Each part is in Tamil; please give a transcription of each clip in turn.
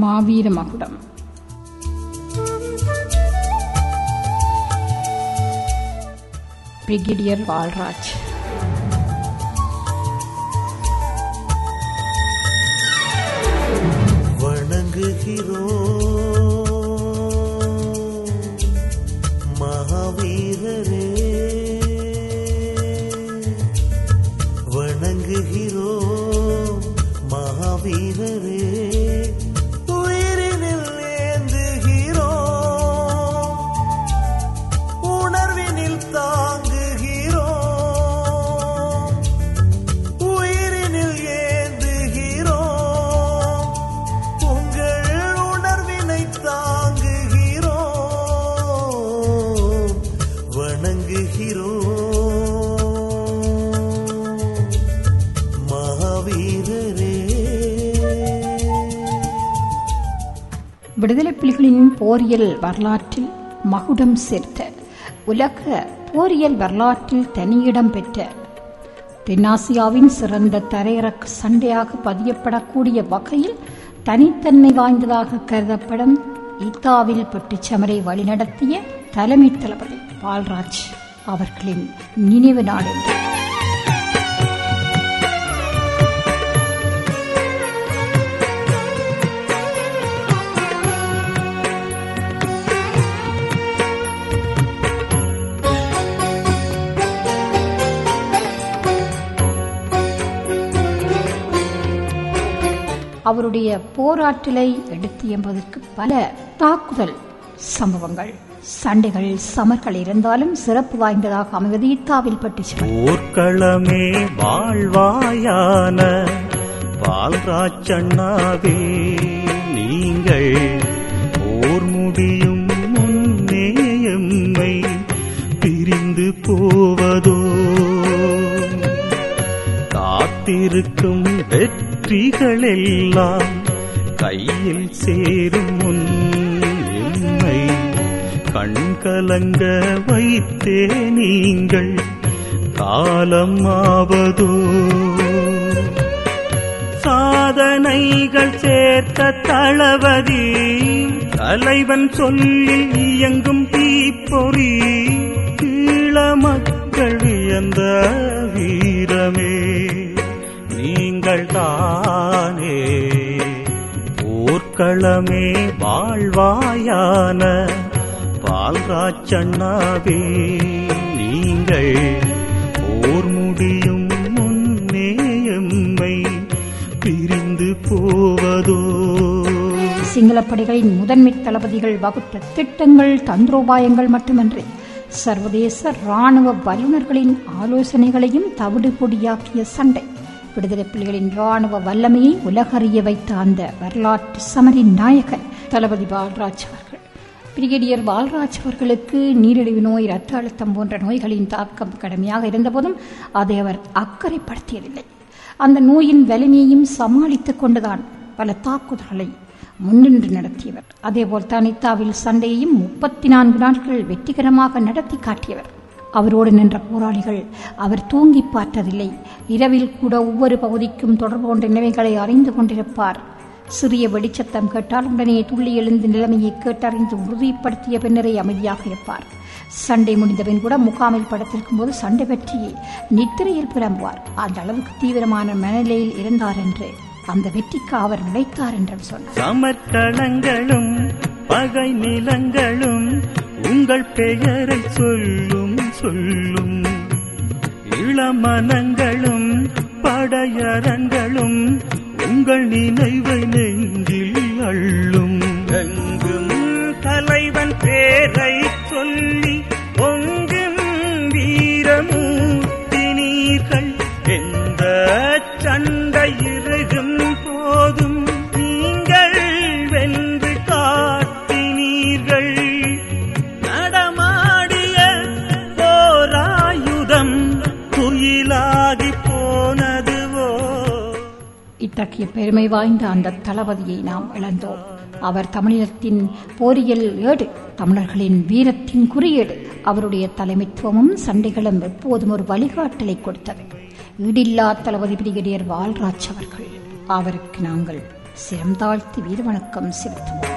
மாவீர மகுடம் பிரிகேடியர் பால்ராஜ் வணங்குகிறோம் மகாவீரரே வணங்குகிறோம் மகாவீரரே உயிரினில் ஏந்துகிறோம் உணர்வினில் தாங்குகிறோம் உயிரினில் ஏந்துகிறோம் உங்கள் உணர்வினை தாங்குகிறோம் வணங்குகிறோம் மகாவீரரே விடுதலை புலிகளின் போரியல் வரலாற்றில் மகுடம் சேர்த்த உலக போரியல் வரலாற்றில் தனியிடம் பெற்ற தென்னாசியாவின் சிறந்த தரையிறக்கு சண்டையாக பதியப்படக்கூடிய வகையில் தனித்தன்மை வாய்ந்ததாக கருதப்படும் ஈத்தாவில் பட்டுச்சமரை வழிநடத்திய தலைமை தளபதி பால்ராஜ் அவர்களின் நினைவு நாள் என்று அவருடைய போராற்றலை எடுத்து என்பதற்கு பல தாக்குதல் சம்பவங்கள் சண்டைகள் சமர்கள் இருந்தாலும் சிறப்பு வாய்ந்ததாக அமைவது ஈத்தாவில் பட்டுச்சமரை போர்க்களமே வாழ்வாயான பால்ராச்சண்ணாவே நீங்கள் போர் முடியும் முன்னே எம்மை பிரிந்து போவதோ காத்திருக்கும் வெற்றிகளெல்லாம் கையில் சேரும் முன் எம்மை கண்கலங்க வைத்தே நீங்கள் காலம் ஆவதோ சாதனைகள் சேர்த்த தளபதி தலைவன் சொல்லி இயங்கும் தீப்பொறி ஈழ மக்கள் வியந்த வீரமே நீங்கள் தானே போர்க்களமே வாழ்வாயான பால்ராச்சண்ணாவே நீங்கள் போர் முடியும் முன்னே எம்மை பிரிந்து போவதோ சிங்களப்படைகளின் முதன்மை தளபதிகள் வகுத்த திட்டங்கள் தந்திரோபாயங்கள் மட்டுமன்றி சர்வதேச ராணுவ வல்லுநர்களின் ஆலோசனைகளையும் தவிடு பொடியாக்கிய சண்டை விடுதலை புலிகளின் ராணுவ வல்லமையை உலகறிய வைத்த அந்த வரலாற்று சமரின் நாயகன் தளபதி பால்ராஜ் அவர்கள் பிரிகேடியர் பால்ராஜ் அவர்களுக்கு நீரிழிவு நோய் இரத்த அழுத்தம் போன்ற நோய்களின் தாக்கம் கடுமையாக இருந்தபோதும் அதை அவர் அக்கறைப்படுத்தியதில்லை அந்த நோயின் வலிமையையும் சமாளித்துக் கொண்டுதான் பல தாக்குதல்களை முன்னின்று நடத்தியவர் அதேபோல் தனித்தாவில் சண்டையையும் முப்பத்தி நான்கு நாட்கள் வெற்றிகரமாக நடத்தி காட்டியவர் அவரோடு நின்ற போராளிகள் அவர் தூங்கி பார்த்ததில்லை இரவில் கூட ஒவ்வொரு பகுதிக்கும் தொடர்பு கொண்ட நிலைமைகளை அறிந்து கொண்டிருப்பார் சிறிய வெடிச்சத்தம் கேட்டால் உடனே துள்ளி எழுந்து நிலைமையை கேட்டறிந்து உறுதிப்படுத்திய பின்னரே அமைதியாக இருப்பார் சண்டை முடிந்தபின் கூட முகாமில் படத்திருக்கும் போது சண்டை பற்றி நித்திரையில் புலம்புவார் அந்த அளவுக்கு தீவிரமான மனநிலையில் இருந்தார் என்று அந்த வெற்றிக்கு அவர் நினைத்தார் என்றும் சொன்னார் சமர்க்களங்களும் பகை நிலங்களும் உங்கள் பெயரை சொல்லும் சொல்லும் இளமனங்களும் படையரங்களும் உங்கள் நினைவை நெஞ்சில் அள்ளும் எங்கும் தலைவன் பேரை சொல்லி பொங்கும் வீரமூர்த்தி நீர்கள் எந்த சண்டை இருக்கும் போதும் நீங்கள் வென்று காட்டினீர்கள் நடமாடிய போராயுதம் துயிலாகி போனதுவோ இத்தகைய பெருமை வாய்ந்த அந்த தளபதியை நாம் இழந்தோம் அவர் தமிழகத்தின் போரியல் ஏடு தமிழர்களின் வீரத்தின் குறியீடு அவருடைய தலைமைத்துவமும் சண்டைகளும் எப்போதும் ஒரு வழிகாட்டலை கொடுத்தது ஈடில்லா தளபதி பிரிகேடியர் வால்ராஜ் அவர்கள் அவருக்கு நாங்கள் சிரம் தாழ்த்தி வீரவணக்கம் செலுத்துவோம்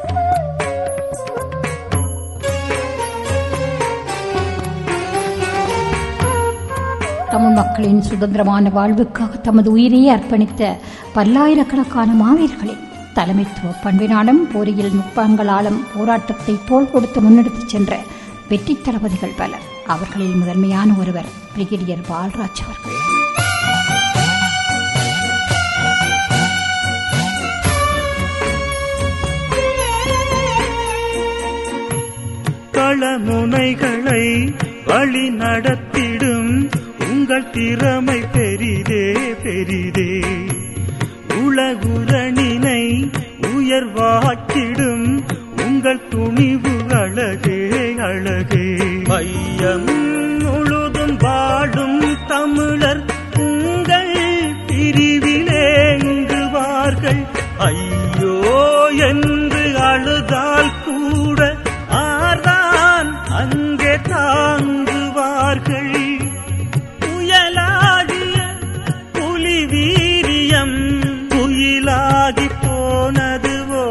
தமிழ் மக்களின் சுதந்திரமான வாழ்வுக்காக தமது உயிரையே அர்ப்பணித்த பல்லாயிரக்கணக்கான மாவீரர்களின் தலைமைத்துவ பண்பினாலும் போரியில் நுட்பங்களாலும் போராட்டத்தை தோள் கொடுத்து முன்னெடுத்துச் சென்ற வெற்றி தளபதிகள் பலர் அவர்களில் முதன்மையான ஒருவர் பிரிகேடியர் பால்ராஜ் அவர்கள் களமுனைகளை வழி நடத்திடும் உங்கள் திறமை பெரிதே பெரிதே உலகுரணினை உயர்வாக்கிடும் உங்கள் துணிவு அழகே அழகே மையம் முழுதும் வாழும் தமிழர் உங்கள் பிரிவிலேங்குவார்கள் ஐயோ என்று அழுதால் கூட ஆர்தான் அங்கே தாங்குவார்கள் புயலாகிய புலி வீரியம் புயலாகி போனதுவோ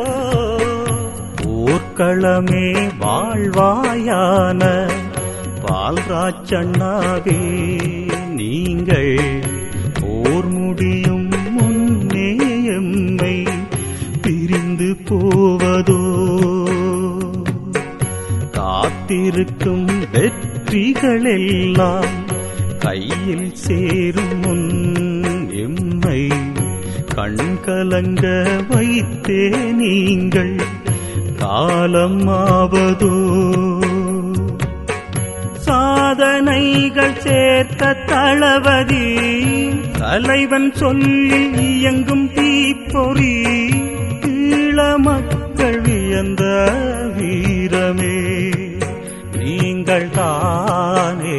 போர்க்களமே வாழ்வாயான பால்ராச்சண்ணாவே நீங்கள் போர் முடியும் முன்னே எம்மை பிரிந்து போவதோ காத்திருக்கும் வெற்றிகளெல்லாம் கையில் சேரும் முன் எம்மை கண்கலங்க வைத்தே நீங்கள் காலம் ஆவதோ சாதனைகள் சேர்த்த தளபதி தலைவன் சொல்லில் இயங்கும் தீப்பொறி ஈழ மக்கள் வியந்த வீரமே நீங்கள் தானே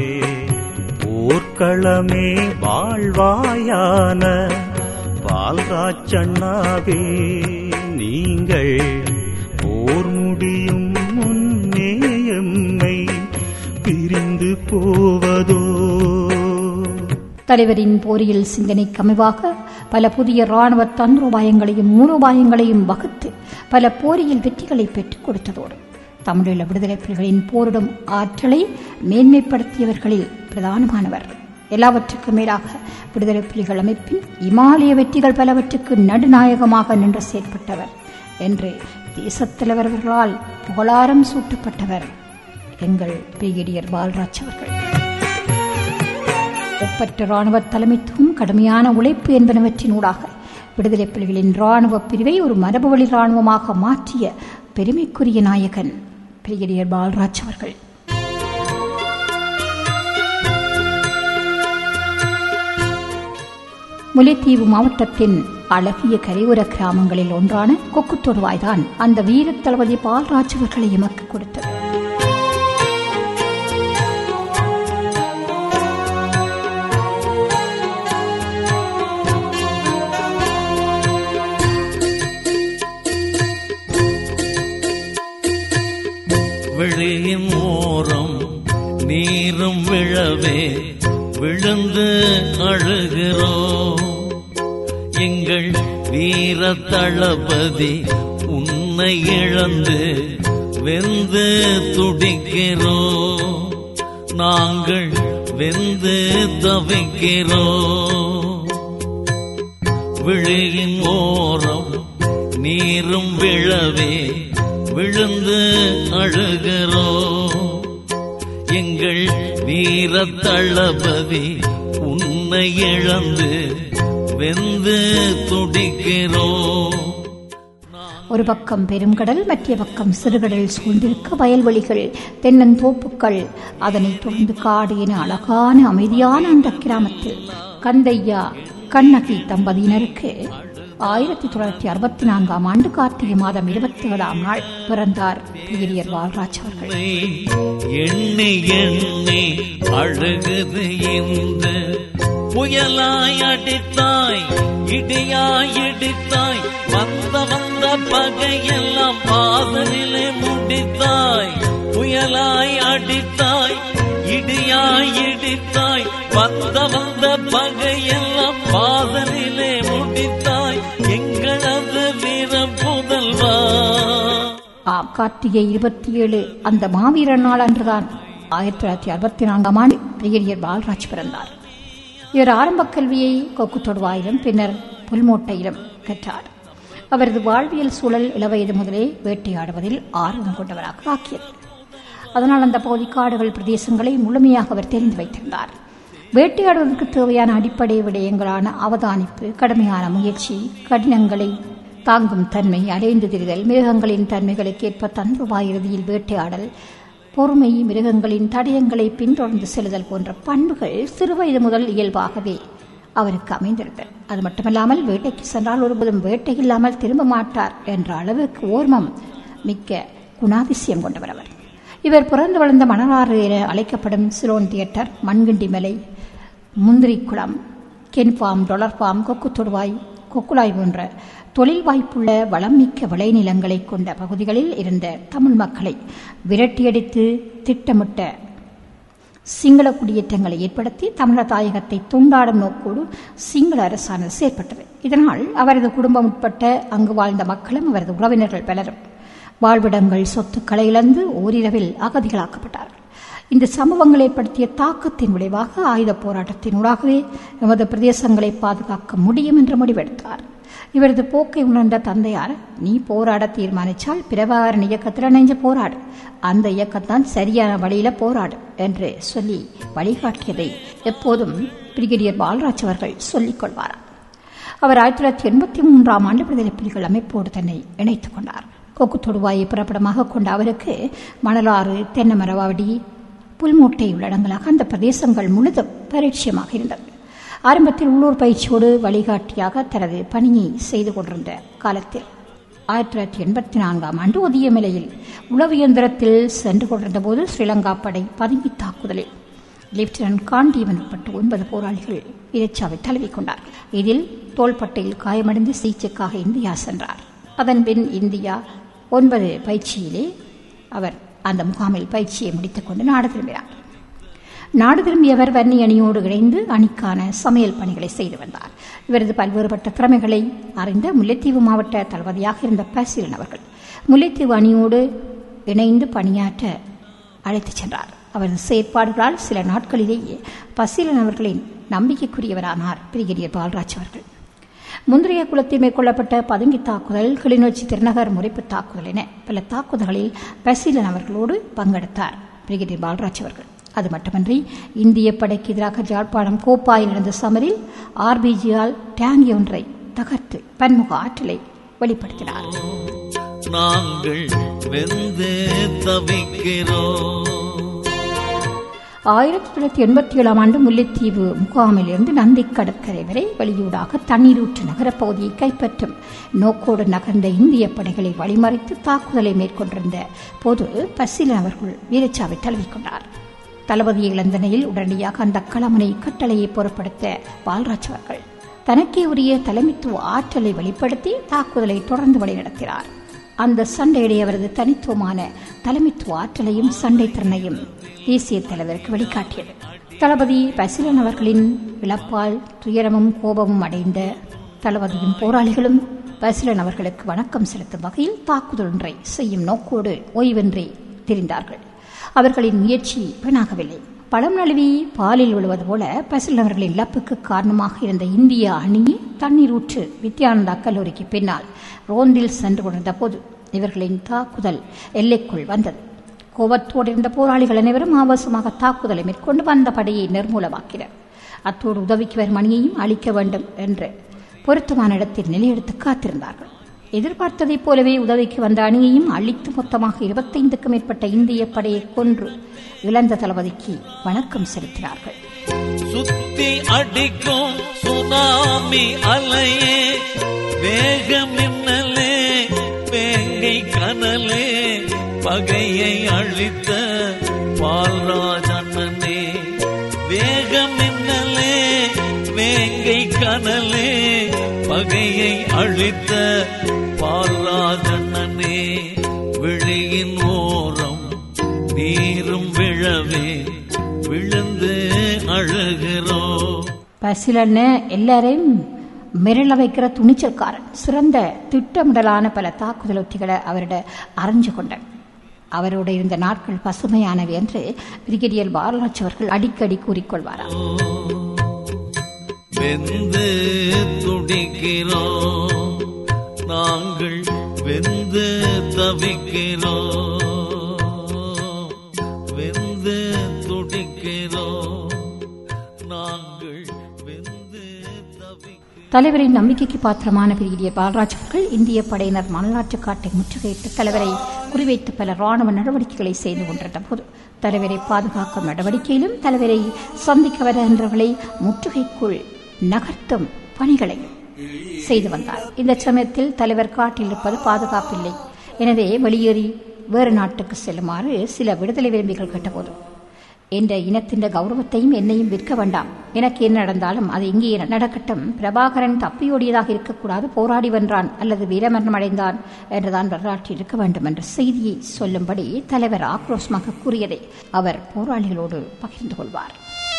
போர்க்களமே வாழ்வாயான பால்ராச்சண்ணாவே நீங்கள் போர் முடியும் முன்னே எம்மை பிரிந்து போவதோ தலைவரின் போரியல் சிந்தனைக்கு அமைவாக பல புதிய ராணுவ தந்திரோபாயங்களையும் மூலோபாயங்களையும் வகுத்து பல போரியல் வெற்றிகளை பெற்றுக் கொடுத்ததோடு தமிழீழ விடுதலை புலிகளின் போரிடும் ஆற்றலை மேன்மைப்படுத்தியவர்களில் பிரதானமானவர் எல்லாவற்றுக்கும் மேலாக விடுதலை புலிகள் அமைப்பின் இமாலய வெற்றிகள் பலவற்றுக்கு நடுநாயகமாக நின்று செயற்பட்டவர் என்று தேசத் தலைவர்களால் புகழாரம் சூட்டப்பட்டவர் எங்கள் பிரிகேடியர் பால்ராஜ் அவர்கள் ஒப்பற்ற ராணுவ தலைமைத்துவம் கடுமையான உழைப்பு என்பனவற்றினூடாக விடுதலை புலிகளின் ராணுவ பிரிவை ஒரு மரபுவழி ராணுவமாக மாற்றிய பெருமைக்குரிய நாயகன் பிரிகேடியர் பால்ராஜ் அவர்கள் முல்லைத்தீவு மாவட்டத்தின் அழகிய கரையோர கிராமங்களில் ஒன்றான கொக்குத்தொடுவாய்தான் அந்த வீரத் தளபதி பால்ராஜ் அவர்களை எமக்கு கொடுத்தது விழியின் ஓரம் நீரும் விழவே விழுந்து அழுகிறோம் எங்கள் வீர தளபதி உன்னை இழந்து வெந்து துடிக்கிறோம் நாங்கள் வெந்து தவிக்கிறோம் விழியின் ஓரம் நீரும் விழவே விழுந்து அழுகிறோம் எங்கள் வீர தளபதி உன்னை இழந்து வெந்து துடிக்கிறோம் ஒரு பக்கம் பெருங்கடல் மற்ற பக்கம் சிறுகடல் சூழ்ந்திருக்க வயல்வெளிகள் தென்னந்தோப்புக்கள் அதனைத் தொடர்ந்து காடு என அழகான அமைதியான அந்த கிராமத்தில் கந்தையா கண்ணகி தம்பதியினருக்கு ஆயிரத்தி தொள்ளாயிரத்தி அறுபத்தி நான்காம் ஆண்டு கார்த்திகை மாதம் இருபத்தி ஏழாம் நாள் பிறந்தார் பிரிகேடியர் பால்ராஜ் அவர்கள் எண்ணி எண்ணி அழுகுது இந்த புயலாய் அடித்தாய் இடியாய் இடித்தாய் வந்த வந்த பகையெல்லாம் பாதனிலே முடித்தாய் புயலாய் அடித்தாய் இடியாய் இடித்தாய் வந்த வந்த பகையெல்லாம் பாதனிலே முடித்தாய் எங்கள் கார்த்திகை இருபத்தி ஏழு அந்த மாவீரன் நாள் அன்றுதான் ஆயிரத்தி தொள்ளாயிரத்தி அறுபத்தி நான்காம் ஆண்டு பிரிகேடியர் பால்ராஜ் பிறந்தார் இவர் ஆரம்ப கல்வியை கொக்கு தொடுவாயிலும் பின்னர் புல்மோட்டையிலும் கற்றார் அவரது வாழ்வியல் சூழல் இளவயது முதலே வேட்டையாடுவதில் ஆர்வம் கொண்டவராக ஆக்கியது அதனால் அந்த பகுதி காடுகள் பிரதேசங்களை முழுமையாக அவர் தெரிந்து வைத்திருந்தார் வேட்டையாடுவதற்கு தேவையான அடிப்படை விடயங்களான அவதானிப்பு கடுமையான முயற்சி கடினங்களை தாங்கும் தன்மை அடைந்து திரிதல் மிருகங்களின் தன்மைகளுக்கு ஏற்ப தந்திரவாய் இறுதியில் வேட்டையாடல் பொறுமை மிருகங்களின் தடயங்களை பின்தொடர்ந்து செல்லுதல் போன்ற பண்புகள் சிறுவயது முதல் இயல்பாகவே அவருக்கு அமைந்திருந்தது அது மட்டுமல்லாமல் வேட்டைக்கு சென்றால் ஒருபோதும் வேட்டை இல்லாமல் திரும்ப மாட்டார் என்ற அளவுக்கு ஓர்மம் மிக்க குணாதிசயம் கொண்டவர் அவர் இவர் பிறந்து வளர்ந்த மணலாறு என அழைக்கப்படும் சிலோன் தியேட்டர் மண்கிண்டி மலை Munthirikulam Ken farm dollar farm Kokkuthoduvai Kokkilai போன்ற தொழில் வாய்ப்புள்ள வளமிக்க விளைநிலங்களை கொண்ட பகுதிகளில் இருந்த தமிழ் மக்களை விரட்டியடித்து திட்டமிட்ட சிங்கள குடியேற்றங்களை ஏற்படுத்தி தமிழர் தாயகத்தை துண்டாடும் நோக்கோடு சிங்கள அரசானது செயற்பட்டது இதனால் அவரது குடும்பம் உட்பட்ட அங்கு வாழ்ந்த மக்களும் அவரது உறவினர்கள் பலரும் வாழ்விடங்கள் சொத்துக்களை இழந்து ஓரிரவில் அகதிகளாக்கப்பட்டார்கள் இந்த சம்பவங்கள் ஏற்படுத்திய தாக்கத்தின் விளைவாக ஆயுத போராட்டத்தினூடாகவே எமது பிரதேசங்களை பாதுகாக்க முடியும் என்று முடிவெடுத்தார் இவரது போக்கை உணர்ந்த தந்தையார் நீ போராட தீர்மானித்தால் பிரபாகரன் இயக்கத்தில் இணைஞ்சு போராடு அந்த இயக்கத்தான் சரியான வழியில போராடு என்று சொல்லி வழிகாட்டியதை எப்போதும் பிரிகேடியர் பாலராஜ் அவர்கள் சொல்லிக் கொள்வார் அவர் ஆயிரத்தி தொள்ளாயிரத்தி எண்பத்தி மூன்றாம் ஆண்டு விடுதலை புலிகள் அமைப்போடு தன்னை இணைத்துக் கொண்டார் கொக்கு தொடுவாயை புறப்படமாக கொண்ட அவருக்கு மணலாறு தென்னமரவாடி புல்மூட்டை உள்ளடங்களாக அந்த பிரதேசங்கள் முழுதும் பரிட்சயமாக இருந்தது ஆரம்பத்தில் உள்ளூர் பயிற்சியோடு வழிகாட்டியாக தனது பணியை செய்து கொண்டிருந்த காலத்தில் ஆயிரத்தி தொள்ளாயிரத்தி எண்பத்தி நான்காம் ஆண்டு ஒதியமலையில் உளவு இயந்திரத்தில் சென்று கொண்டிருந்த போது ஸ்ரீலங்கா படை பதுங்கி தாக்குதலில் லெப்டினன்ட் காண்டீவன் உட்பட்ட ஒன்பது போராளிகள் வீரச்சாவை தழுவிக்கொண்டார் இதில் தோள்பட்டையில் காயமடைந்து சிகிச்சைக்காக இந்தியா சென்றார் அதன் பின் இந்தியா ஒன்பது பயிற்சியிலே அவர் அந்த முகாமில் பயிற்சியை முடித்துக் கொண்டு நாடு திரும்பினார் நாடு திரும்பியவர் வன்னி அணியோடு இணைந்து அணிக்கான சமையல் பணிகளை செய்து வந்தார் இவரது பல்வேறுபட்ட திறமைகளை அறிந்த முல்லைத்தீவு மாவட்ட தளபதியாக இருந்த பசீலன் அவர்கள் முல்லைத்தீவு அணியோடு இணைந்து பணியாற்ற அழைத்துச் சென்றார் அவரது செயற்பாடுகளால் சில நாட்களிலேயே பசீலன் அவர்களின் நம்பிக்கைக்குரியவரானார் பிரிகேடியர் பால்ராஜ் அவர்கள் முந்திரிய குளத்தில் மேற்கொள்ளப்பட்ட பதுங்கி தாக்குதல் கிளிநொச்சி திருநகர் முறைப்பு தாக்குதல் என பல தாக்குதல்களில் பசீலன் அவர்களோடு பங்கெடுத்தார் பிரிகேடியர் பால்ராஜ் அவர்கள் அது மட்டுமன்றி இந்திய படைக்கு எதிராக ஜாழ்ப்பாணம் கோப்பாயில் நடந்த சமரில் ஆர்பிஜியால் டேங்கி ஒன்றை தகர்த்து பன்முக ஆற்றலை வெளிப்படுத்தினார் நாங்கள் வெந்து தவிக்கிறோம் ஆயிரத்தி தொள்ளாயிரத்தி எண்பத்தி ஏழாம் ஆண்டு முல்லைத்தீவு முகாமில் இருந்து நந்தி கடற்கரை வரை வெளியூடாக தண்ணீரூற்று நகரப்பகுதியை கைப்பற்றும் நோக்கோடு நகர்ந்த இந்திய படைகளை வழிமறைத்து தாக்குதலை மேற்கொண்டிருந்த போது பசீலன் அவர்கள் வீரச்சாவை தழுவிக்கொண்டார் தளபதியை இழந்த நிலையில் உடனடியாக அந்த களமனை கட்டளையை பொருட்படுத்த பால்ராஜ் அவர்கள் தனக்கே உரிய தலைமைத்துவ ஆற்றலை வெளிப்படுத்தி தாக்குதலை தொடர்ந்து வழிநடத்தினார் அந்த சண்டையிடையே அவரது தனித்துவமான தலைமைத்துவ ஆற்றலையும் சண்டை திறனையும் தேசிய தலைவருக்கு வெளிக்காட்டியது தளபதி பசிலன் அவர்களின் இழப்பால் துயரமும் கோபமும் அடைந்த தளபதியின் போராளிகளும் பசிலன் அவர்களுக்கு வணக்கம் செலுத்தும் வகையில் தாக்குதல் ஒன்றை செய்யும் நோக்கோடு ஓய்வின்றி திரிந்தார்கள் அவர்களின் முயற்சி பெணாகவில்லை பழம் நழுவி பாலில் விழுவது போல பசில் அவர்களின் இழப்புக்கு காரணமாக இருந்த இந்திய அணி தண்ணீர் ஊற்று வித்யானந்தா கல்லூரிக்கு பின்னால் ரோந்தில் சென்று கொண்டிருந்த போது இவர்களின் தாக்குதல் எல்லைக்குள் வந்தது கோபத்தோடு இருந்த போராளிகள் அனைவரும் ஆபாசமாக தாக்குதலை மேற்கொண்டு வந்த படையை நிர்மூலமாக்கினர் அத்தோடு உதவிக்கு வரும் அணியையும் அழிக்க வேண்டும் என்று பொருத்தமான இடத்தில் நிலையெடுத்து காத்திருந்தார்கள் எதிர்பார்த்ததைப் போலவே உதவிக்கு வந்த அணியையும் அழித்து மொத்தமாக இருபத்தைந்துக்கும் மேற்பட்ட இந்திய படையை கொன்று இழந்த தளபதிக்கு வணக்கம் செலுத்தினார்கள் சுத்தி அடிக்கும் சுனாமி அலையே வேக மின்னலே வேங்கை கனலே பகையை அழித்த பால்ராஜ் அண்ணனே வேக மின்னலே வேங்கை கனலே பகையை அழித்த பால்ராஜ் அண்ணனே விழியின் ஓரம் நீரும் விழவே விழுந்து அழுகிறோம் பசிலன்னு எல்லாரையும் மிரள வைக்கிற துணிச்சல்காரன் சிறந்த திட்டமிடலான பல தாக்குதல் உத்திகளை அவரிட அறிஞ்சு கொண்டார் அவரோட இருந்த நாட்கள் பசுமையானவை என்று பிரிகேடியர் பாலராஜ் அவர்கள் அடிக்கடி கூறிக்கொள்வாராம் வெந்து துடிக்கிறோம் நாங்கள் வெந்து தவிக்கிறோம் வெந்து துடிக்கிறோம் நாங்கள் வெந்து தவிக்கிறோம் தலைவரின் நம்பிக்கைக்கு பாத்திரமான பிரிகேடியர் பாலராஜ் அவர்கள் இந்திய படையினர் மணலாற்று காட்டை முற்றுகையிட்டு தலைவரை குறிவைத்து பல ராணுவ நடவடிக்கைகளை செய்து கொண்டிருந்த போது தலைவரை பாதுகாக்கும் நடவடிக்கையிலும் தலைவரை சந்திக்க வருகின்றவர்களை முற்றுகைக்குள் நகர்த்தும் பணிகளை செய்து வந்தார் இந்த சமயத்தில் தலைவர் காட்டில் இருப்பது பாதுகாப்பில்லை எனவே வெளியேறி வேறு நாட்டுக்கு செல்லுமாறு சில விடுதலை விரும்பிகள் கேட்டபோது என்ற இனத்தின் கௌரவத்தையும் என்னையும் விற்க வேண்டாம் எனக்கு என்ன நடந்தாலும் அது இங்கே நடக்கட்டும் பிரபாகரன் தப்பியோடியதாக இருக்கக்கூடாது போராடி வென்றான் அல்லது வீரமரணம் அடைந்தான் என்றுதான் வரலாற்றில் இருக்க வேண்டும் என்ற செய்தியை சொல்லும்படி தலைவர் ஆக்ரோஷமாக கூறியதை அவர் போராளிகளோடு பகிர்ந்து கொள்வார்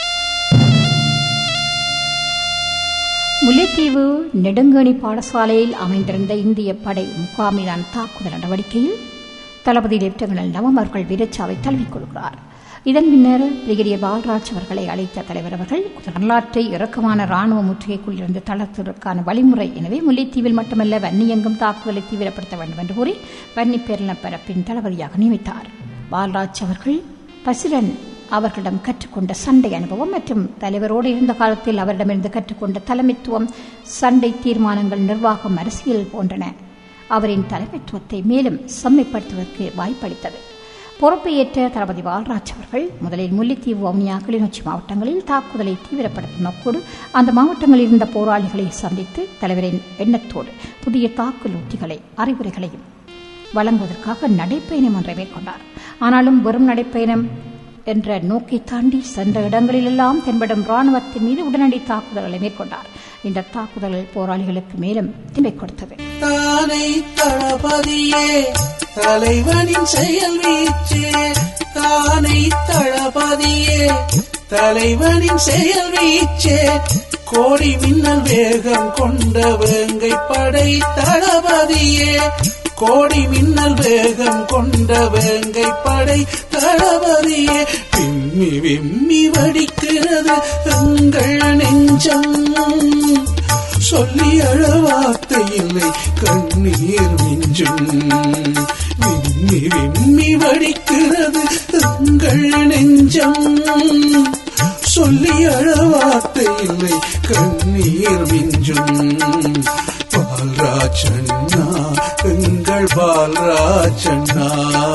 முல்லைத்தீவு நெடுங்கணி பாடசாலையில் அமைந்திருந்த இந்திய படை முகாமிலான தாக்குதல் நடவடிக்கையில் தளபதி லெப்டினல் நவம் அவர்கள் வீரச்சாவை தழுவிக் கொள்கிறார் இதன் பின்னர் பிரிகேடியர் பாலராஜ் அவர்களை அழைத்த தலைவர் அவர்கள் வரலாற்றை இறக்கமான ராணுவ முற்றுகைக்குள் இருந்து தளர்த்துவதற்கான வழிமுறை எனவே முல்லைத்தீவில் மட்டுமல்ல வன்னியெங்கும் தாக்குதலை தீவிரப்படுத்த வேண்டும் என்று கூறி வன்னி பேரின பரப்பின் தளபதியாக நியமித்தார் பாலராஜ் அவர்கள் பசிரன் அவர்களிடம் கற்றுக்கொண்ட சண்டை அனுபவம் மற்றும் தலைவரோடு இருந்த காலத்தில் அவரிடமிருந்து கற்றுக்கொண்ட தலைமைத்துவம் சண்டை தீர்மானங்கள் நிர்வாகம் அரசியல் போன்றன அவரின் தலைமைத்துவத்தை மேலும் செம்மைப்படுத்துவதற்கு வாய்ப்பளித்தது பொறுப்பை ஏற்ற தளபதி பாலராஜ் அவர்கள் முதலில் முல்லைத்தீவு வவுனியா கிளிநொச்சி மாவட்டங்களில் தாக்குதலை தீவிரப்படுத்தும் நோக்கோடு அந்த மாவட்டங்களில் இருந்த போராளிகளை சந்தித்து தலைவரின் எண்ணத்தோடு புதிய தாக்குதல் உத்திகளை அறிவுரைகளையும் வழங்குவதற்காக நடைப்பயணம் ஒன்றை மேற்கொண்டார் ஆனாலும் வெறும் நடைப்பயணம் என்ற நோக்கை தாண்டி சென்ற இடங்களிலெல்லாம் தென்படும் ராணுவத்தின் மீது உடனடி தாக்குதல்களை மேற்கொண்டார் இந்த தாக்குதல் போராளிகளுக்கு மேலும் திம்பை கொடுத்தது தானை தளபதியே தலைவனின் செயல் வீச்சே தானை தளபதியே தலைவனின் செயல் வீச்சே கோடி மின்னல் வேகம் கொண்ட வேங்கை படை தளபதியே கோடி மின்னல் வேகம் கொண்ட வேங்கை படை தளபதியே விம்மி விம்மி வடிக்கிறது எங்கள் நெஞ்சம் சொல்லி அழ வார்த்தை இல்லை கண்ணீர் மிஞ்சும் விம்மி விம்மி வடிக்கிறது எங்கள் நெஞ்சம் சொல்லி அழ வார்த்தை இல்லை கண்ணீர் மிஞ்சும் பால்ராஜண்ணா எங்கள் பால்ராஜண்ணா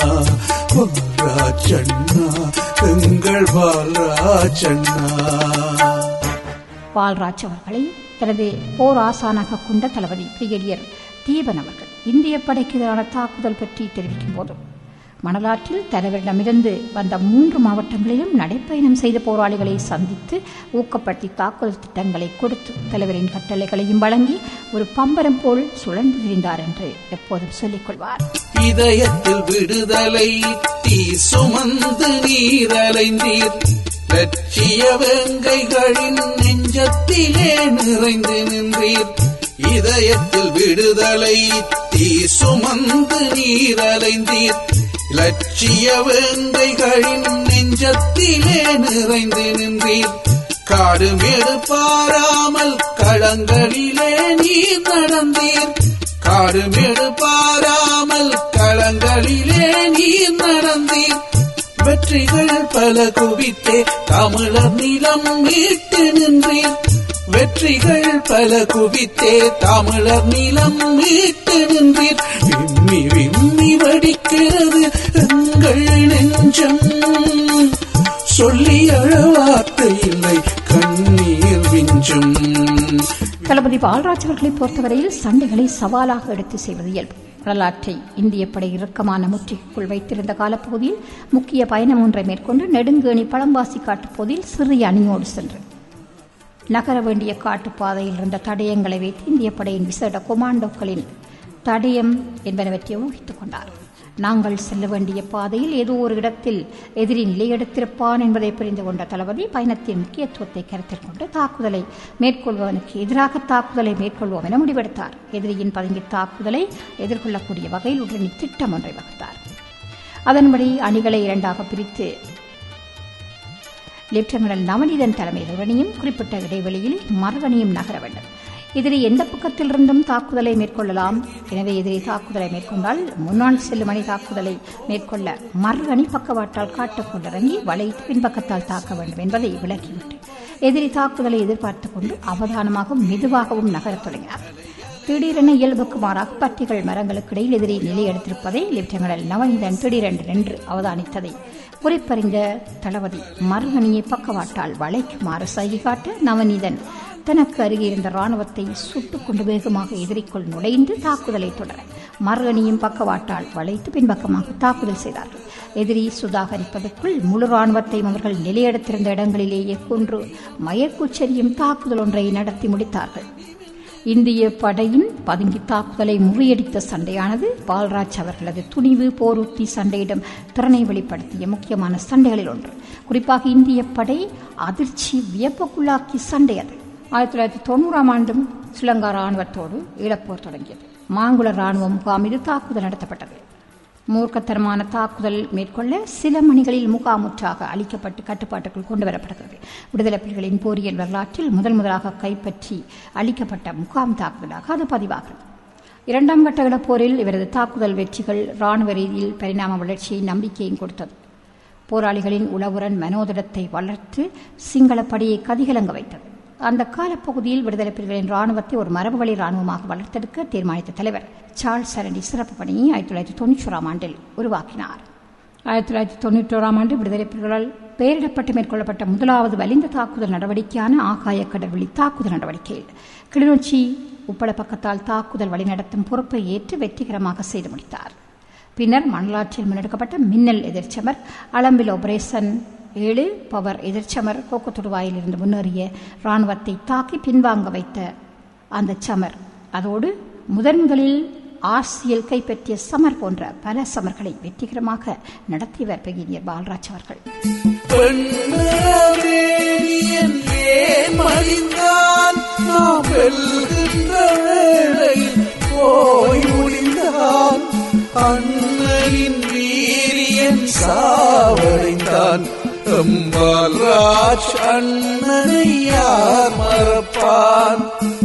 பால்ராஜண்ணா எங்கள் பால்ராஜண்ணா பால்ராஜ் அவர்களை தனது போர் ஆசானாக கொண்ட தளபதி பிரிகேடியர் தீபன் அவர்கள் இந்திய படைக்கு எதிரான தாக்குதல் பற்றி தெரிவிக்கும் போது மணலாற்றில் தலைவரிடமிருந்து வந்த மூன்று மாவட்டங்களிலும் நடைப்பயணம் செய்த போராளிகளை சந்தித்து ஊக்கப்படுத்தி தாக்குதல் திட்டங்களை கொடுத்து தலைவரின் கட்டளைகளையும் வழங்கி ஒரு பம்பரம் போல் சுழன்று திரிந்தார் என்று எப்போதும் சொல்லிக் கொள்வார் இதயத்தில் விடுதலை தீ சுமந்து நீரலைந்தீர் லட்சிய வெங்கைகளின் நெஞ்சத்திலே நிறைந்து நின்றீர் இதயத்தில் விடுதலை தீ சுமந்து நீரலைந்தீர் லட்சிய வெங்கைகளின் நெஞ்சத்திலே நிறைந்து நின்றீர் காடு மேடு பாராமல் களங்களிலே நீர் நடந்தீர் காடு மேடு பாராமல் களங்களிலே நீர் நடந்தீர் வெற்றிகள் பல குவித்தே தமிழர் நிலம் மீட்டு நின்றீர் வெற்றிகள் பல குவித்தே தமிழர் நிலம் மீட்டு நின்றீர் விம்மி விம்மி வடிக்கிறது எங்கள் நெஞ்சம் சொல்லி அழ வார்த்தை இல்லை கண்ணீர் விஞ்சும் தளபதி பால்ராஜ் அவர்களை பொறுத்தவரையில் சண்டைகளை சவாலாக எடுத்து செய்வது இயல்பு வரலாற்றை இந்திய படை இறுக்கமான முற்றுகைக்குள் வைத்திருந்த காலப்பகுதியில் முக்கிய பயணம் ஒன்றை மேற்கொண்டு நெடுங்கேணி பழம்பாசி காட்டுப்பகுதியில் சிறிய அணியோடு சென்று நகர வேண்டிய காட்டுப்பாதையில் இருந்த தடயங்களை வைத்து இந்திய படையின் விசேட கொமாண்டோக்களின் தடயம் என்பனவற்றை ஊகித்துக் கொண்டார் நாங்கள் செல்ல வேண்டிய பாதையில் ஏதோ ஒரு இடத்தில் எதிரி நிலையெடுத்திருப்பான் என்பதை புரிந்து கொண்ட தளபதி பயணத்தின் முக்கியத்துவத்தை கருத்தில் கொண்டு தாக்குதலை மேற்கொள்வதற்கு எதிராக தாக்குதலை மேற்கொள்வோம் என முடிவெடுத்தார் எதிரியின் பதுங்கி தாக்குதலை எதிர்கொள்ளக்கூடிய வகையில் உடனடி திட்டம் ஒன்றை வகுத்தார் அதன்படி அணிகளை இரண்டாக பிரித்து லெப்டினல் நவநீதன் தலைமையில் உடனேயும் குறிப்பிட்ட இடைவெளியில் மறுவணியும் நகர வேண்டும் எதிரி எந்த பக்கத்திலிருந்தும் தாக்குதலை மேற்கொள்ளலாம் எனவே எதிரி தாக்குதலை மேற்கொண்டால் முன்னாள் செல்லும் அணி தாக்குதலை மேற்கொள்ள மறு அணி பக்கவாட்டால் காட்டுக்கொண்டிறங்கி வளைத்து பின்பக்கத்தால் தாக்க வேண்டும் என்பதை விளக்கிவிட்டு எதிரி தாக்குதலை எதிர்பார்த்துக் கொண்டு அவதானமாகவும் மெதுவாகவும் நகரத் தொடங்கினார் திடீரென இயல்புக்கு மாறாக பட்டிகள் மரங்களுக்கு இடையில் எதிரே நிலையெடுத்திருப்பதை லெப்டினல் நவநீதன் திடீரென்று நின்று அவதானித்ததை குறிப்பறிந்த தளபதி மறுகணியை பக்கவாட்டால் வளைக்குமாறு சைகை காட்ட நவநீதன் தனக்கு அருகே இருந்த ராணுவத்தை சுட்டுக் கொண்டு வேகமாக எதிரிக்குள் நுழைந்து தாக்குதலை தொடர மறுகணியும் பக்கவாட்டால் வளைத்து பின்பக்கமாக தாக்குதல் செய்தார்கள் எதிரி சுதாகரிப்பதற்குள் முழு ராணுவத்தையும் அவர்கள் நிலையெடுத்திருந்த இடங்களிலேயே கொன்று மயக்குச்சரியும் தாக்குதல் ஒன்றை நடத்தி முடித்தார்கள் இந்திய படையின் பதுங்கி தாக்குதலை முறியடித்த சண்டையானது பால்ராஜ் அவர்களது துணிவு போருத்தி சண்டையிடம் திறனை வெளிப்படுத்திய முக்கியமான சண்டைகளில் ஒன்று குறிப்பாக இந்திய படை அதிர்ச்சி வியப்புக்குள்ளாக்கி சண்டை அது ஆயிரத்தி தொள்ளாயிரத்தி தொண்ணூறாம் ஆண்டும் ஸ்ரீலங்கா ராணுவத்தோடு ஈழப்போர் தொடங்கியது மாங்குள ராணுவ முகாம் மீது தாக்குதல் நடத்தப்பட்டது மூர்க்கத்தனமான தாக்குதல் மேற்கொள்ள சில மணிகளில் முகாமுற்றாக அளிக்கப்பட்டு கட்டுப்பாட்டுக்குள் கொண்டு வரப்படுகிறது விடுதலை புலிகளின் போரியல் வரலாற்றில் முதல் முதலாக கைப்பற்றி அளிக்கப்பட்ட முகாம் தாக்குதலாக அது பதிவாகிறது இரண்டாம் கட்ட இழப்போரில் இவரது தாக்குதல் வெற்றிகள் ராணுவ ரீதியில் பரிணாம வளர்ச்சியை நம்பிக்கையும் கொடுத்தது போராளிகளின் உளவுரன் மனோதிடத்தை வளர்த்து சிங்கள படையை கதிகலங்க வைத்தது அந்த காலப்பகுதியில் விடுதலை புலிகளின் ராணுவத்தை ஒரு மரபு வழி ராணுவமாக வளர்த்தெடுக்க தீர்மானித்த தலைவர் சார்ல்ஸ் சரண்டி சிறப்பு பணியை ஆயிரத்தி தொள்ளாயிரத்தி தொண்ணூற்றோராம் ஆண்டில் உருவாக்கினார் ஆயிரத்தி தொள்ளாயிரத்தி தொண்ணூற்றோராம் ஆண்டு விடுதலை புலிகளால் பெயரிடப்பட்டு மேற்கொள்ளப்பட்ட முதலாவது வலிந்த தாக்குதல் நடவடிக்கையான ஆகாய கடல்வெளி தாக்குதல் நடவடிக்கையில் கிளிநொச்சி உப்பள பக்கத்தால் தாக்குதல் வழிநடத்தும் பொறுப்பை ஏற்று வெற்றிகரமாக செய்து முடித்தார் பின்னர் மணலாற்றில் முன்னெடுக்கப்பட்ட மின்னல் எதிர்ச்சமர் அளம்பில் ஆபரேஷன் ஏழு பவர் எதிர்ச்சமர் கோக்கத்தொடுவாயில் இருந்து முன்னேறிய இராணுவத்தை தாக்கி பின்வாங்க வைத்த அந்த சமர் அதோடு முதன் முதலில் ஆசியல் கைப்பற்றிய சமர் போன்ற பல சமர்களை வெற்றிகரமாக நடத்தியவர் பெகினியர் பால்ராஜ் அவர்கள் பெண்ணியன் ஏன் மடிந்தான் நாம் வெல்கின்ற வேளையில் போய் முடிந்தான் அண்ணனின் வீரியன் சாவடைந்தான் எம்பால் ராஜ் அண்ணனை யார் மறப்பான்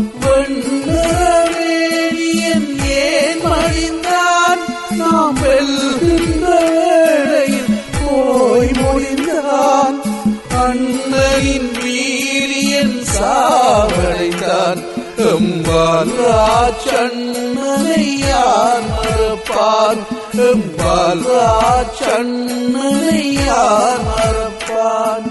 வெண்ணவேணியன் ஏன் மடிந்தான் நாம் வெல்கின்ற வேளையில் போய் முடிந்தான் அண்ணனின் வீரியன் சாவடைந்தான் எம்பால் ராஜ் அண்ணனை யார் மறப்பான் எம்பால் ராஜ் அண்ணனை யார் மறப்பான்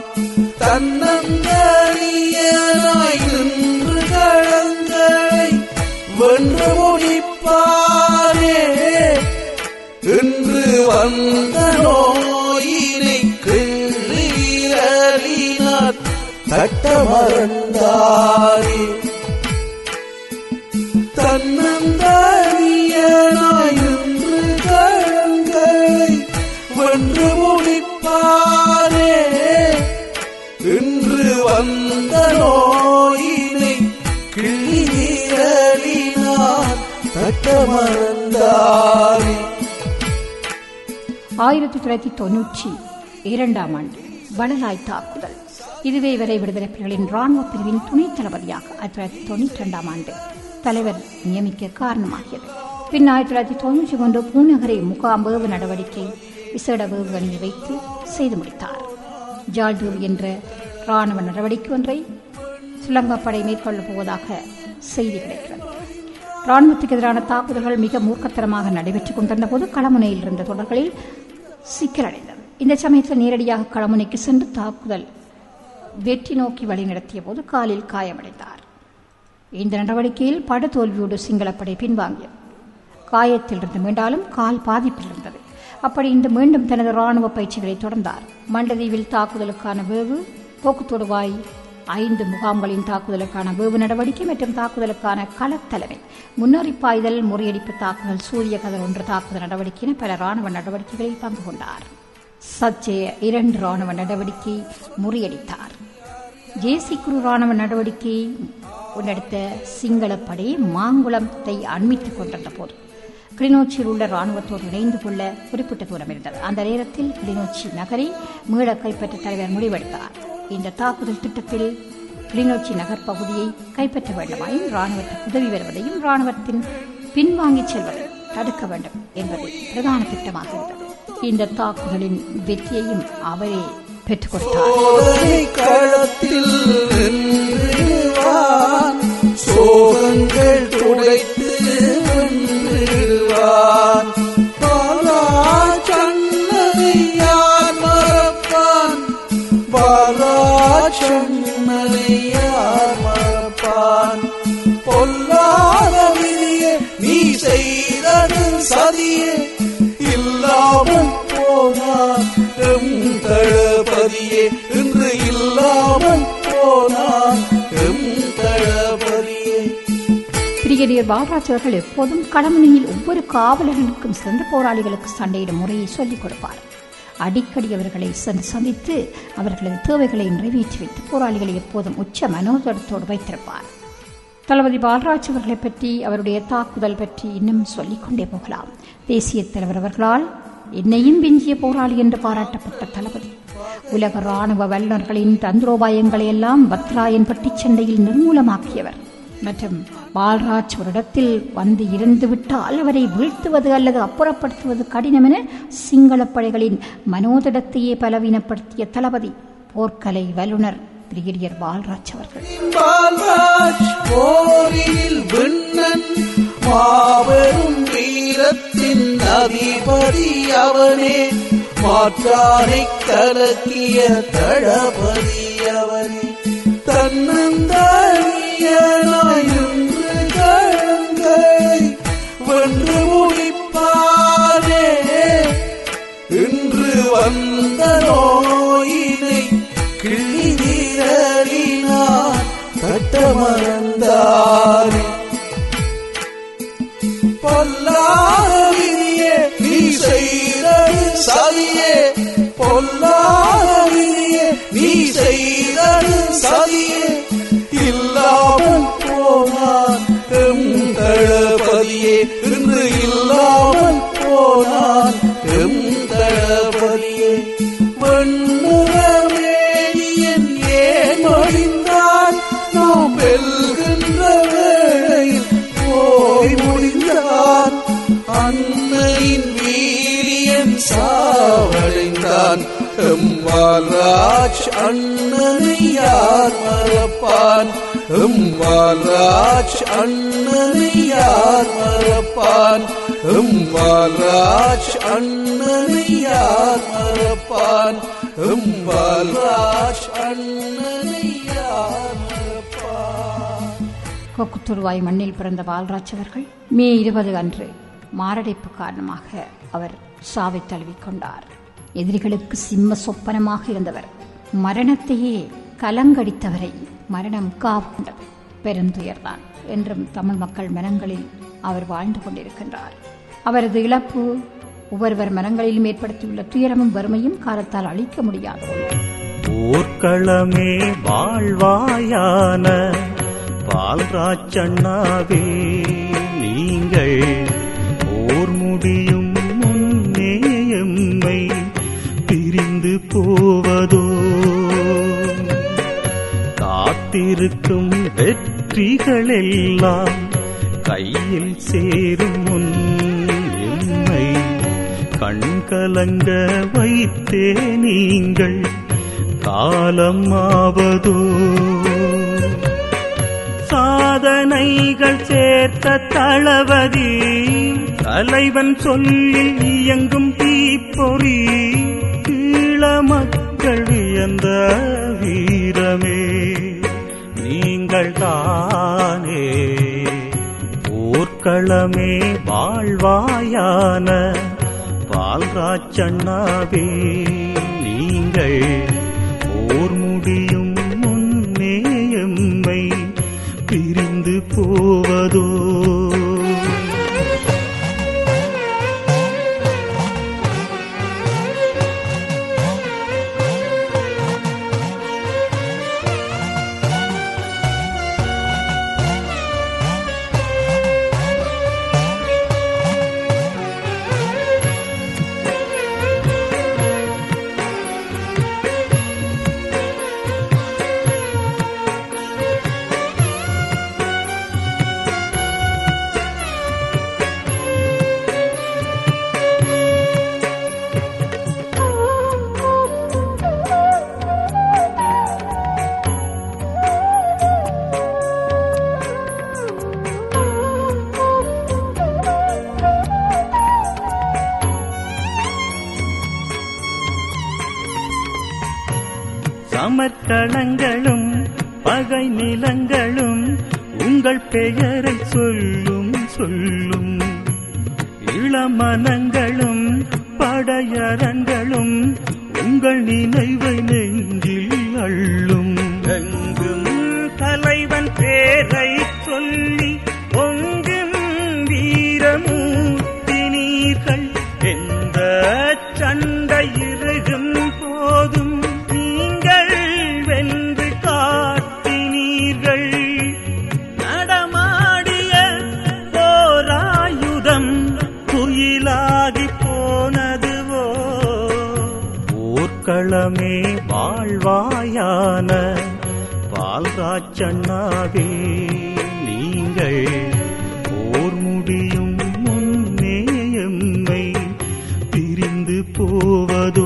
தன்னந்தனியனாய் நின்று களங்களை வென்று முடிப்பாரே என்று வந்த நோயினை கிள்ளீரலினார் தட்ட மறந்தாரே தன்னந்தனியனாய் நின்று களங்களை வென்று முடிப்பாரே இன்று வந்த நோயினை கிள்ளீரலினார் தட்ட மறந்தாரே ஆயிரத்தி தொள்ளாயிரத்தி தொன்னூற்றி இரண்டாம் ஆண்டு வளலாய் தாக்குதல் இதுவே இவரை விடுதலை புலிகளின் ராணுவ பிரிவின் துணை தளபதியாக ஆயிரத்தி தொள்ளாயிரத்தி தொண்ணூற்றி இரண்டாம் ஆண்டு தலைவர் நியமிக்க காரணமாகியது பின் ஆயிரத்தி தொள்ளாயிரத்தி தொண்ணூற்றி ஒன்று பூநகரை முகாம் வேவு நடவடிக்கை விசேட வேவு அணியை வைத்து செய்து முடித்தார் ஜால்தூர் என்ற ராணுவ நடவடிக்கை ஒன்றை ஸ்ரீலங்கா படை மேற்கொள்ளப் போவதாக செய்தி கிடைக்கிறது ராணுவத்துக்கு எதிரான தாக்குதல்கள் மிக மூர்க்கத்தனமாக நடைபெற்றுக் கொண்டிருந்த போது களமுனையில் இருந்த தொடர்களில் சிக்கலடைந்தது இந்த சமயத்தில் நேரடியாக களமுனைக்கு சென்று தாக்குதல் வெற்றி நோக்கி வழிநடத்திய போது காலில் காயமடைந்தார் இந்த நடவடிக்கையில் படுதோல்வியோடு சிங்களப்படை பின்வாங்கியது காயத்தில் இருந்து மீண்டாலும் கால் பாதிப்பில் இருந்தது அப்படி இந்த மீண்டும் தனது ராணுவ பயிற்சிகளை தொடர்ந்தார் மண்டதீவில் தாக்குதலுக்கான வேவு போக்குத்தொடுவாய் ஐந்து முகாம்களின் தாக்குதலுக்கான வேவு நடவடிக்கை மற்றும் தாக்குதலுக்கான களத்தலைமை முன்னறிப்பாய்தல் முறியடிப்பு தாக்குதல் சூரிய கதிர் ஒன்று தாக்குதல் நடவடிக்கை என பல ராணுவ நடவடிக்கைகளில் பங்கு கொண்டார் சச்சே இரண்டு ராணுவ நடவடிக்கை முறியடித்தார் ஜேசி குரு ராணுவ நடவடிக்கை முன்னெடுத்த சிங்களப்படை மாங்குளத்தை அண்மித்துக் கொண்டிருந்த போது கிளிநொச்சியில் உள்ள ராணுவத்தோடு இணைந்து கொள்ள குறிப்பிட்ட தூரம் இருந்தது அந்த நேரத்தில் கிளிநொச்சி நகரை மீள கைப்பற்ற தலைவர் முடிவெடுத்தார் இந்த தாக்குதல் திட்டத்தில் கிளிநொச்சி நகர் பகுதியை கைப்பற்ற வேண்டுமாயின் ராணுவத்துக்கு உதவி வருவதையும் ராணுவத்தின் பின்வாங்கிச் செல்வதை தடுக்க வேண்டும் என்பது பிரதான திட்டமாக இருந்தது இந்த தாக்குதலின் வெற்றியையும் அவரே பெற்றுக் கொடுத்தார் சோதனை களத்தில் வென்றிடுவான் சோகங்கள் துடைத்து வென்றிடுவான் பாலாச்சன்னனை யார் மறப்பான் பாலாச்சன்னனை யார் மறப்பான் பொல்லாத விதியே நீ செய்தது சதியே இல்லாமல் போனான் எம் தளபதியே இன்று இல்லாமல் போனான் எம் தளபதியே பிரிகேடியர் பாலராஜ் அவர்கள் எப்போதும் கடமணியில் ஒவ்வொரு காவலர்களுக்கும் சென்று போராளிகளுக்கு சண்டையிடும் முறையை சொல்லிக் கொடுப்பார் அடிக்கடி அவர்களை சென்று சந்தித்து அவர்களது தேவைகளை நிறைவேற்றி வைத்து போராளிகளை எப்போதும் உச்ச மனோதரத்தோடு வைத்திருப்பார் தளபதி பாலராஜ் அவர்களை பற்றி அவருடைய தாக்குதல் பற்றி இன்னும் சொல்லிக்கொண்டே போகலாம் தேசிய தலைவர் அவர்களால் என்னையும் விஞ்சிய போராளி என்று பாராட்டப்பட்ட தளபதி உலக ராணுவ வல்லுநர்களின் தந்திரோபாயங்களை எல்லாம் பத்ராயன் பட்டி சண்டையில் நிர்மூலமாக்கியவர் மற்றும் பால்ராஜ் ஒரு இடத்தில் வந்து இருந்து விட்டால் அவரை வீழ்த்துவது அல்லது அப்புறப்படுத்துவது கடினம் என சிங்களப் படைகளின் மனோதிடத்தையே பலவீனப்படுத்திய தளபதி போர்க்கலை வல்லுநர் பிரிகேடியர் பால்ராஜ் அவர்கள் பால்ராஜ் போரில் விண்ணன் மாபெரும் வீரத்தின் அதிபதி அவனே மாற்றானை கலக்கிய தளபதி அவனே தன்னந்தனியனாய் நின்று களங்களை வென்று முடிப்பானே இன்று வந்த நோயினை கிள்ளி வீரலினார் தட்டமறந்தாரே பொல்லாவியே நீ செய்தது சதியே பொல்லாவியே நீ செய்தது சதியே இல்லாமல் போனான் எம் தளபதியே இன்று இல்லாமல் போனான் எம் தளபதியே வெண்ணுறவேணியன் ஏன் ஒழிந்தான் நாம் வெல்கின்ற வேளையில் போய் முடிந்தான் அன்னையின் வீரியன் சாவடைந்தான் எம்மால்ராஜ் அண்ணனை யார் மறப்பான் எம்மால்ராஜ் அண்ணனை யார் மறப்பான் எம்மால்ராஜ் அண்ணனை யார் மறப்பான் எம்மால்ராஜ் அண்ணனை யார் மறப்பான் கொக்குத்துருவாய் மண்ணில் பிறந்த பால்ராஜ் அவர்கள் மே இருபது அன்று மாரடைப்பு காரணமாக அவர் சாவை தழுவிக்கொண்டார் எதிரிகளுக்கு சிம்ம சொப்பனமாக இருந்தவர் மரணத்தையே கலங்கடித்தவரை மரணம் காவுண்டது பெருந்துயர்தான் என்றும் தமிழ் மக்கள் மனங்களில் அவர் வாழ்ந்து கொண்டிருக்கின்றார் அவரது இழப்பு ஒவ்வொருவர் மனங்களிலும் ஏற்படுத்தியுள்ள துயரமும் வறுமையும் காலத்தால் அழிக்க முடியாது போர்க்களமே வாழ்வாயான பால்ராச்சண்ணாவே நீங்கள் போர் முடியும் முன்னே எம்மை பிரிந்து போவதோ காத்திருக்கும் வெற்றிகளெல்லாம் கையில் சேரும் முன் எம்மை கண்கலங்க வைத்தே நீங்கள் காலம் ஆவதோ சாதனைகள் சேர்த்த தளபதி தலைவன் சொல்லில் இயங்கும் தீப்பொறி ஈழ மக்கள் வியந்த வீரமே நீங்கள் தானே போர்க்களமே வாழ்வாயான பால்ராச்சண்ணாவே நீங்கள் போர் முடியும் முன்னே சமர்க்களங்களும் பகை நிலங்களும் உங்கள் பெயரை சொல்லும் சொல்லும் இளமனங்களும் படையரங்களும் உங்கள் நினைவை நெஞ்சில் அள்ளும் எங்கும் தலைவன் பேரை சொல்லி பொங்கும் வீரமூர்த்தி நீர்கள் எந்த சண்டை இருக்கும் போதும் நீங்கள் வென்று காட்டினீர்கள் நடமாடிய போராயுதம் குயிலாகி போனதுவோ போர்க்களமே வாழ்வாயான பால்ராச்சண்ணாவே நீங்கள் போர் முடியும் முன்னே எம்மை பிரிந்து போவதோ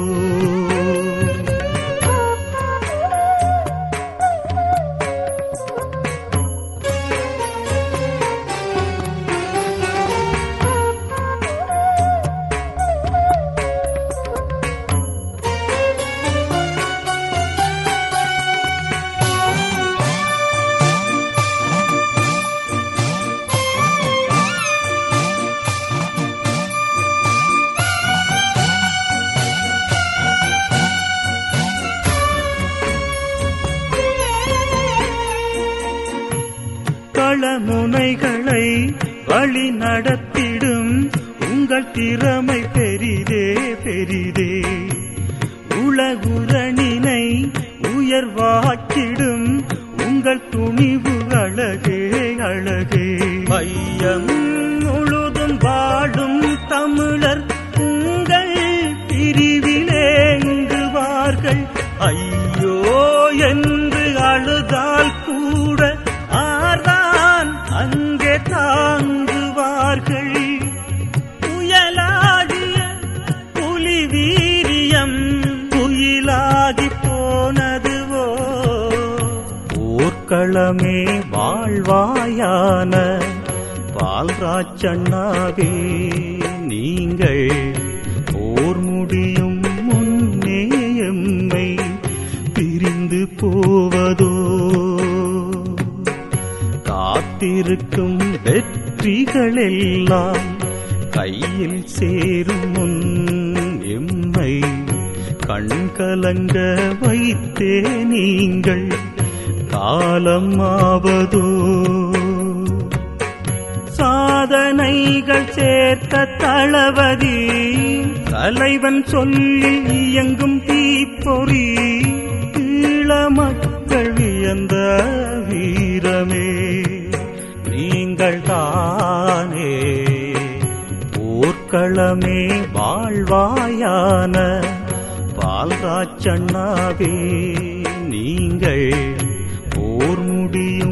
களமுனைகளை வழி நடத்திடும் உங்கள் திறமை பெரிதே பெரிதே உலகுரணினை உயர்வாக்கிடும் உங்கள் துணிவு அழகே அழகே மையம் முழுதும் வாழும் தமிழர் உங்கள் பிரிவிலேங்குவார்கள் ஐயோ என்று அழுதால் கூட ஆர்தான் அங்கே தாங்குவார்கள் புயலாடிய புலி வீரியம் புயலாகி போனதுவோ போர்க்களமே வாழ்வாயான பால்ராச்சண்ணாவே நீங்கள் போர் முடியும் முன்னே எம்மை பிரிந்து போவதோ காத்திருக்கும் வெற்றிகளெல்லாம் கையில் சேரும் முன் எம்மை கண்கலங்க வைத்தே நீங்கள் காலம் ஆவதோ சாதனைகள் சேர்த்த தளபதி தலைவன் சொல்லில் இயங்கும் தீப்பொறி ஈழ மக்கள் வியந்த வீரமே நீங்கள் தானே போர்க்களமே வாழ்வாயான பால்ராச்சண்ணாவே நீங்கள் போர் முடியும்